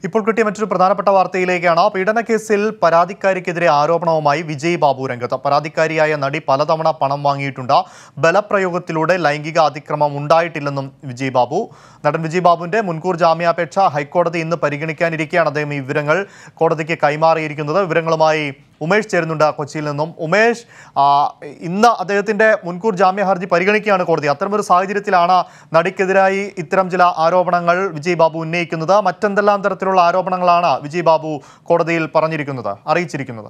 ഇപ്പോൾ കിട്ടിയ മറ്റൊരു പ്രധാനപ്പെട്ട വാർത്തയിലേക്കാണ് പീഡനക്കേസിൽ പരാതിക്കാരിക്കെതിരെ ആരോപണവുമായി വിജയ് ബാബു രംഗത്ത് പരാതിക്കാരിയായ നടി പലതവണ പണം വാങ്ങിയിട്ടുണ്ട് ബലപ്രയോഗത്തിലൂടെ ലൈംഗിക അതിക്രമം ഉണ്ടായിട്ടില്ലെന്നും വിജയ് ബാബു നടൻ വിജയ് ബാബുവിന്റെ മുൻകൂർ ജാമ്യാപേക്ഷ ഹൈക്കോടതി ഇന്ന് പരിഗണിക്കാനിരിക്കെയാണ് അദ്ദേഹം ഈ വിവരങ്ങൾ കോടതിക്ക് കൈമാറിയിരിക്കുന്നത് വിവരങ്ങളുമായി ഉമേഷ് ചേരുന്നുണ്ട് കൊച്ചിയിൽ നിന്നും ഉമേഷ് ആ, ഇന്ന് അദ്ദേഹത്തിന്റെ മുൻകൂർ ജാമ്യ ഹർജി പരിഗണിക്കുകയാണ് കോടതി അത്തരമൊരു സാഹചര്യത്തിലാണ് നടിക്കെതിരായി ഇത്തരം ചില ആരോപണങ്ങൾ വിജയ് ബാബു ഉന്നയിക്കുന്നത് മറ്റെന്തെല്ലാം തരത്തിലുള്ള ആരോപണങ്ങളാണ് വിജയ് ബാബു കോടതിയിൽ പറഞ്ഞിരിക്കുന്നത് അറിയിച്ചിരിക്കുന്നത്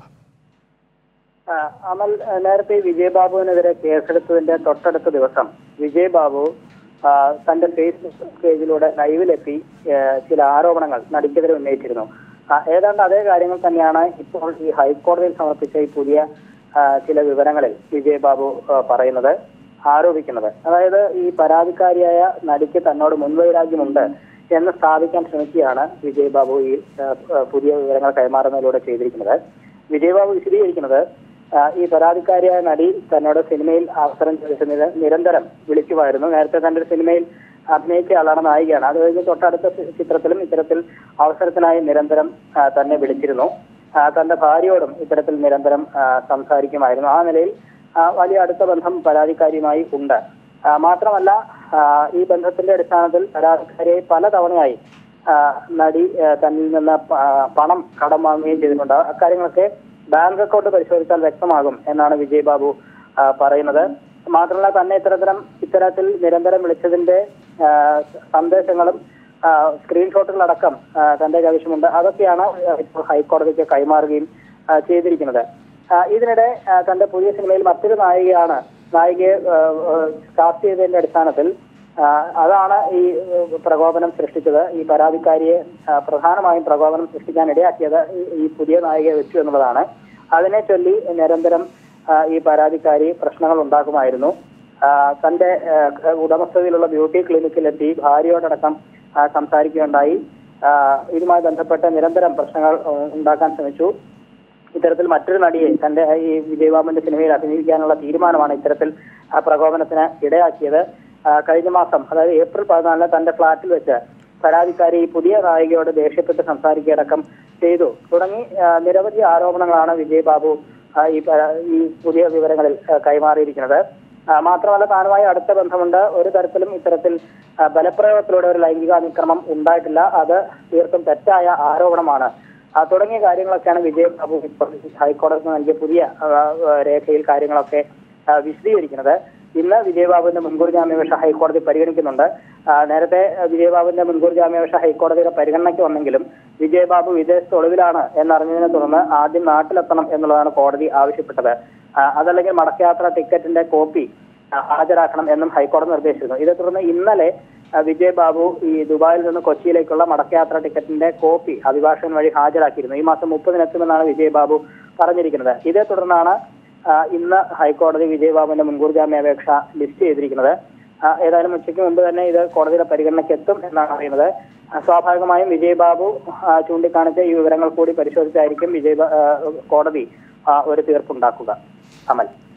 ആ, അമൽ ആ, നേരത്തെ വിജയ് ബാബുവിനെതിരെ കേസെടുത്തതിന്റെ തൊട്ടടുത്ത ദിവസം വിജയ് ബാബു ആ, തന്റെ ഫേസ്ബുക്ക് പേജിലൂടെ ലൈവിലെത്തി ആ, ചില ആരോപണങ്ങൾ നടിക്കെതിരെ ഉന്നയിച്ചിരുന്നു ആ, ഏതാണ്ട് അതേ കാര്യങ്ങൾ തന്നെയാണ് ഇപ്പോൾ ഈ ഹൈക്കോടതിയിൽ സമർപ്പിച്ച ഈ പുതിയ ആ, ചില വിവരങ്ങളിൽ വിജയ് ബാബു ആ, പറയുന്നത് ആരോപിക്കുന്നത് അതായത് ഈ പരാതിക്കാരിയായ നടിക്ക് തന്നോട് മുൻവൈരാഗ്യമുണ്ട് എന്ന് സ്ഥാപിക്കാൻ ശ്രമിക്കുകയാണ് വിജയ് ബാബു ഈ ആ, ആ, പുതിയ വിവരങ്ങൾ കൈമാറുന്നതിലൂടെ ചെയ്തിരിക്കുന്നത് വിജയ് ബാബു വിശദീകരിക്കുന്നത് ആ, ഈ പരാതിക്കാരിയായ നടി തന്നോട് സിനിമയിൽ അവസരം ചോദിച്ച നിര- നിരന്തരം വിളിക്കുമായിരുന്നു നേരത്തെ തന്റെ ഒരു സിനിമയിൽ അഭിനയിച്ച ആളാണ് നായികയാണ് അത് കഴിഞ്ഞ് തൊട്ടടുത്ത ചി- ചിത്രത്തിലും ഇത്തരത്തിൽ അവസരത്തിനായി നിരന്തരം ആ, തന്നെ വിളിച്ചിരുന്നു ആ, തന്റെ ഭാര്യയോടും ഇത്തരത്തിൽ നിരന്തരം ആ, സംസാരിക്കുമായിരുന്നു ആ നിലയിൽ ആ, വലിയ അടുത്ത ബന്ധം പരാതിക്കാരിയുമായി ഉണ്ട് ആ, മാത്രമല്ല ആ, ഈ ബന്ധത്തിന്റെ അടിസ്ഥാനത്തിൽ പരാതിക്കാരിയെ പലതവണയായി ആ, നടി ആ, തന്നിൽ നിന്ന് പ- ആ, പണം കടം വാങ്ങുകയും ചെയ്തിട്ടുണ്ട് അക്കാര്യങ്ങളൊക്കെ ബാങ്ക് അക്കൗണ്ട് പരിശോധിച്ചാൽ വ്യക്തമാകും എന്നാണ് വിജയ് ബാബു ആ, പറയുന്നത് മാത്രമല്ല തന്നെ ഇത്തരത്തിലും ഇത്തരത്തിൽ നിരന്തരം വിളിച്ചതിന്റെ ആ, സന്ദേശങ്ങളും ആ, സ്ക്രീൻഷോട്ടുകളടക്കം ആ, തന്റെ കൈവശമുണ്ട് അതൊക്കെയാണ് ഇപ്പോൾ ഹൈക്കോടതിക്ക് കൈമാറുകയും ആ, ചെയ്തിരിക്കുന്നത് ആ, ഇതിനിടെ ആ, തന്റെ പുതിയ സിനിമയിൽ മറ്റൊരു നായികയാണ് നായികയെ ആ, ആ, കാസ്റ്റ് ചെയ്തതിന്റെ അടിസ്ഥാനത്തിൽ ആ, അതാണ് ഈ ഏഹ്, പ്രകോപനം സൃഷ്ടിച്ചത് ഈ പരാതിക്കാരിയെ ആ, പ്രധാനമായും പ്രകോപനം സൃഷ്ടിക്കാൻ ഇടയാക്കിയത് ഈ- ഈ പുതിയ നായികയെ വെച്ചു എന്നുള്ളതാണ് അതിനെ ചൊല്ലി നിരന്തരം ആ, ഈ പരാതിക്കാരി പ്രശ്നങ്ങൾ ഉണ്ടാക്കുമായിരുന്നു ആ, തന്റെ ആ, ഉടമസ്ഥതയിലുള്ള ബ്യൂട്ടി ക്ലിനിക്കിലെത്തി ഭാര്യയോടടക്കം ആ, സംസാരിക്കുകയുണ്ടായി ആ, ഇതുമായി ബന്ധപ്പെട്ട് നിരന്തരം പ്രശ്നങ്ങൾ ഉം, ഉണ്ടാക്കാൻ ശ്രമിച്ചു ഇത്തരത്തിൽ മറ്റൊരു നടിയെ തന്റെ ഈ വിജയബാബുവിന്റെ സിനിമയിൽ അഭിനയിക്കാനുള്ള തീരുമാനമാണ് ഇത്തരത്തിൽ ആ പ്രകോപനത്തിന് ഇടയാക്കിയത് ആ, കഴിഞ്ഞ മാസം അതായത് ഏപ്രിൽ പതിനാലിന് തന്റെ ഫ്ളാറ്റിൽ വെച്ച് പരാതിക്കാരി ഈ പുതിയ നായികയോട് ദേഷ്യപ്പെട്ട് സംസാരിക്കുകയടക്കം ചെയ്തു തുടങ്ങി ആ, നിരവധി ആരോപണങ്ങളാണ് വിജയ് ബാബു ആ, ഈ പരാ- ഈ പുതിയ വിവരങ്ങളിൽ ആ, കൈമാറിയിരിക്കുന്നത് ആ, മാത്രമല്ല താനുമായി അടുത്ത ബന്ധമുണ്ട് ഒരു തരത്തിലും ഇത്തരത്തിൽ ആ, ബലപ്രയോഗത്തിലൂടെ ഒരു ലൈംഗിക അതിക്രമം ഉണ്ടായിട്ടില്ല അത് തീർത്തും തെറ്റായ ആരോപണമാണ് ആ, തുടങ്ങിയ കാര്യങ്ങളൊക്കെയാണ് വിജയ് ബാബു ഇപ്പോൾ ഹൈക്കോടതിക്ക് നൽകിയ പുതിയ ആ, ആ, രേഖയിൽ കാര്യങ്ങളൊക്കെ ആ, വിശദീകരിക്കുന്നത് ഇന്ന് വിജയ് ബാബുവിന്റെ മുൻകൂർ ജാമ്യാപേക്ഷ ഹൈക്കോടതി പരിഗണിക്കുന്നുണ്ട് ആ, നേരത്തെ ആ, വിജയ് ബാബുവിന്റെ മുൻകൂർ ജാമ്യാപേക്ഷ ഹൈക്കോടതിയുടെ പരിഗണനയ്ക്ക് വന്നെങ്കിലും വിജയ് ബാബു വിദേശത്ത് ഒളിവിലാണ് എന്നറിഞ്ഞതിനെ തുടർന്ന് ആദ്യം നാട്ടിലെത്തണം എന്നുള്ളതാണ് കോടതി ആവശ്യപ്പെട്ടത് ആ, അതല്ലെങ്കിൽ മടക്കയാത്ര ടിക്കറ്റിന്റെ കോപ്പി ആ, ഹാജരാക്കണം എന്നും ഹൈക്കോടതി നിർദ്ദേശിച്ചിരുന്നു ഇതേ തുടർന്ന് ഇന്നലെ ആ, വിജയ് ബാബു ഈ ദുബായിൽ നിന്ന് കൊച്ചിയിലേക്കുള്ള മടക്കയാത്ര ടിക്കറ്റിന്റെ കോപ്പി അഭിഭാഷകൻ വഴി ഹാജരാക്കിയിരുന്നു ഈ മാസം മുപ്പതിനെത്തുമെന്നാണ് വിജയ് ബാബു പറഞ്ഞിരിക്കുന്നത് ഇതേ തുടർന്നാണ് ആ, ഇന്ന് ഹൈക്കോടതി വിജയ് ബാബുവിന്റെ മുൻകൂർ ജാമ്യാപേക്ഷ ലിസ്റ്റ് ചെയ്തിരിക്കുന്നത് ആ, ഏതായാലും ഉച്ചയ്ക്ക് മുമ്പ് തന്നെ ഇത് കോടതിയുടെ പരിഗണനയ്ക്ക് എത്തും എന്നാണ് അറിയുന്നത് ആ, സ്വാഭാവികമായും വിജയ് ബാബു ആ, ചൂണ്ടിക്കാണിച്ച ഈ വിവരങ്ങൾ കൂടി പരിശോധിച്ചായിരിക്കും വിജയ് ബാ- ആ, കോടതി ആ, ഒരു തീർപ്പുണ്ടാക്കുക അമൽ